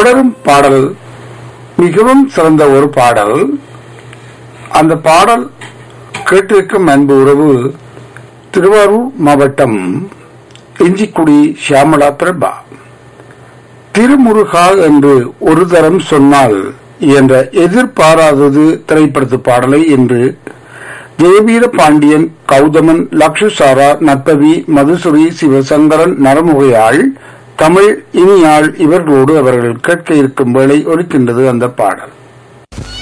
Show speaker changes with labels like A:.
A: தொடரும் பாடல் மிகவும் சிறந்த ஒரு பாடல் அந்த பாடல் கேட்டிருக்கும் அன்பு உறவு திருவாரூர் மாவட்டம் இஞ்சிக்குடி ஷியாமலா பிரபா திருமுருகா என்று ஒரு தரம் சொன்னால் என்ற எதிர்பாராதது திரைப்படத்து பாடலை என்று ஜெயவீர பாண்டியன் கௌதமன் லக்ஷுசாரா நற்பவி மதுசுரி சிவசங்கரன் நரமுகையாள் தமிழ் இனியாள் இவர்களோடு அவர்கள் கேட்க இருக்கும் வேளை ஒலிக்கின்றது அந்த பாடல்